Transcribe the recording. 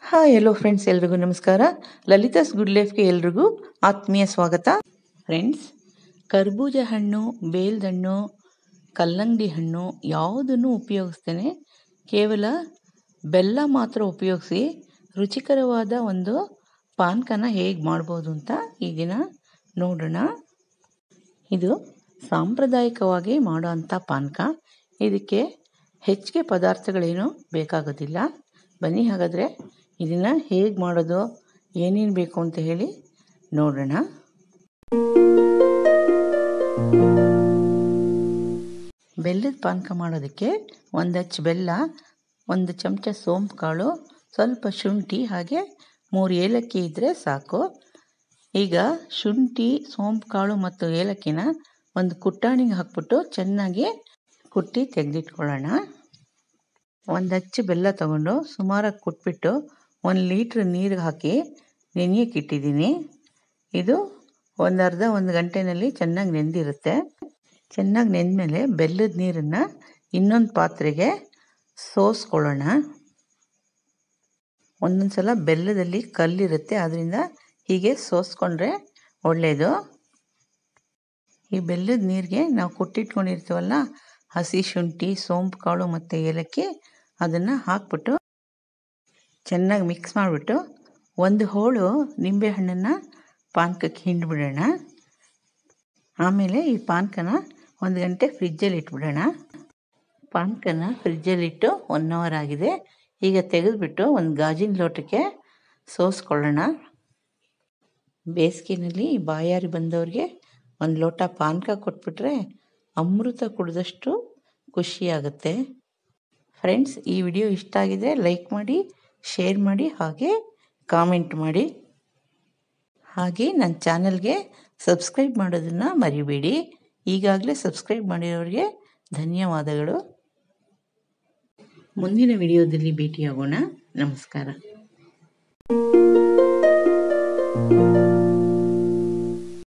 hi ಎಲ್ಲೋ friends ಎಲ್ರಿಗೂ ನಮಸ್ಕಾರ ಲಲಿತಾಸ್ good ಲೈಫ್ಗೆ ಎಲ್ರಿಗೂ ಆತ್ಮೀಯ ಸ್ವಾಗತ ಫ್ರೆಂಡ್ಸ್ ಕರ್ಬೂಜ ಹಣ್ಣು ಬೇಲ್ದಣ್ಣು ಕಲ್ಲಂಗಡಿ ಹಣ್ಣು ಯಾವುದನ್ನು ಉಪಯೋಗಿಸ್ತೇನೆ ಕೇವಲ ಬೆಲ್ಲ ಮಾತ್ರ ಉಪಯೋಗಿಸಿ ರುಚಿಕರವಾದ ಒಂದು ಪಾನಕನ ಹೇಗೆ ಮಾಡ್ಬೋದು ಅಂತ ಈ ದಿನ ನೋಡೋಣ ಇದು ಸಾಂಪ್ರದಾಯಿಕವಾಗಿ ಮಾಡೋವಂಥ ಪಾನಕ ಇದಕ್ಕೆ ಹೆಚ್ಚಿಗೆ ಪದಾರ್ಥಗಳೇನು ಬೇಕಾಗೋದಿಲ್ಲ ಬನ್ನಿ ಹಾಗಾದರೆ ಇದನ್ನು ಹೇಗೆ ಮಾಡೋದು ಏನೇನು ಬೇಕು ಅಂತ ಹೇಳಿ ನೋಡೋಣ ಬೆಲ್ಲದ ಪಾನಕ ಮಾಡೋದಕ್ಕೆ ಒಂದು ಹಚ್ಚು ಬೆಲ್ಲ ಒಂದು ಚಮಚ ಸೋಂಪು ಕಾಳು ಸ್ವಲ್ಪ ಶುಂಠಿ ಹಾಗೆ ಮೂರು ಏಲಕ್ಕಿ ಇದ್ದರೆ ಸಾಕು ಈಗ ಶುಂಠಿ ಸೋಂಪು ಕಾಳು ಮತ್ತು ಏಲಕ್ಕಿನ ಒಂದು ಕುಟ್ಟಾಣಿಗೆ ಹಾಕ್ಬಿಟ್ಟು ಚೆನ್ನಾಗಿ ಕುಟ್ಟಿ ತೆಗೆದಿಟ್ಕೊಳ್ಳೋಣ ಒಂದು ಹಚ್ಚು ಬೆಲ್ಲ ತಗೊಂಡು ಸುಮಾರಾಗಿ ಕುಟ್ಬಿಟ್ಟು ಒಂದು ಲೀಟ್ರ್ ನೀರಿಗೆ ಹಾಕಿ ನೆನೆಯಕ್ಕೆ ಇಟ್ಟಿದ್ದೀನಿ ಇದು ಒಂದು ಅರ್ಧ ಒಂದು ಗಂಟೆನಲ್ಲಿ ಚೆನ್ನಾಗಿ ನೆಂದಿರುತ್ತೆ ಚೆನ್ನಾಗಿ ನೆಂದಮೇಲೆ ಬೆಲ್ಲದ ನೀರನ್ನು ಇನ್ನೊಂದು ಪಾತ್ರೆಗೆ ಸೋಸ್ಕೊಳ್ಳೋಣ ಒಂದೊಂದು ಸಲ ಬೆಲ್ಲದಲ್ಲಿ ಕಲ್ಲಿರುತ್ತೆ ಆದ್ದರಿಂದ ಹೀಗೆ ಸೋಸ್ಕೊಂಡ್ರೆ ಒಳ್ಳೆಯದು ಈ ಬೆಲ್ಲದ ನೀರಿಗೆ ನಾವು ಕುಟ್ಟಿಟ್ಕೊಂಡಿರ್ತೀವಲ್ಲ ಹಸಿ ಶುಂಠಿ ಸೋಂಪು ಕಾಳು ಮತ್ತು ಏಲಕ್ಕಿ ಅದನ್ನು ಹಾಕ್ಬಿಟ್ಟು ಚೆನ್ನಾಗಿ ಮಿಕ್ಸ್ ಮಾಡಿಬಿಟ್ಟು ಒಂದು ಹೋಳು ನಿಂಬೆಹಣ್ಣನ್ನು ಪಾನಕಕ್ಕೆ ಹಿಂಡ್ಬಿಡೋಣ ಆಮೇಲೆ ಈ ಪಾನಕನ ಒಂದು ಗಂಟೆ ಫ್ರಿಜ್ಜಲ್ಲಿ ಇಟ್ಬಿಡೋಣ ಪಾನಕನ ಫ್ರಿಜ್ಜಲ್ಲಿಟ್ಟು ಒನ್ ಅವರ್ ಆಗಿದೆ ಈಗ ತೆಗೆದುಬಿಟ್ಟು ಒಂದು ಗಾಜಿನ ಲೋಟಕ್ಕೆ ಸೋಸ್ಕೊಳ್ಳೋಣ ಬೇಸಿಗೆನಲ್ಲಿ ಬಾಯಾರಿ ಬಂದವ್ರಿಗೆ ಒಂದು ಲೋಟ ಪಾನಕ ಕೊಟ್ಬಿಟ್ರೆ ಅಮೃತ ಕುಡಿದಷ್ಟು ಖುಷಿಯಾಗುತ್ತೆ ಫ್ರೆಂಡ್ಸ್ ಈ ವಿಡಿಯೋ ಇಷ್ಟ ಆಗಿದರೆ ಲೈಕ್ ಮಾಡಿ ಶೇರ್ ಮಾಡಿ ಹಾಗೆ ಕಾಮೆಂಟ್ ಮಾಡಿ ಹಾಗೆ ನನ್ನ ಚಾನಲ್ಗೆ ಸಬ್ಸ್ಕ್ರೈಬ್ ಮಾಡೋದನ್ನು ಮರಿಬೇಡಿ ಈಗಾಗಲೇ ಸಬ್ಸ್ಕ್ರೈಬ್ ಮಾಡಿರೋರಿಗೆ ಧನ್ಯವಾದಗಳು ಮುಂದಿನ ವಿಡಿಯೋದಲ್ಲಿ ಭೇಟಿಯಾಗೋಣ ನಮಸ್ಕಾರ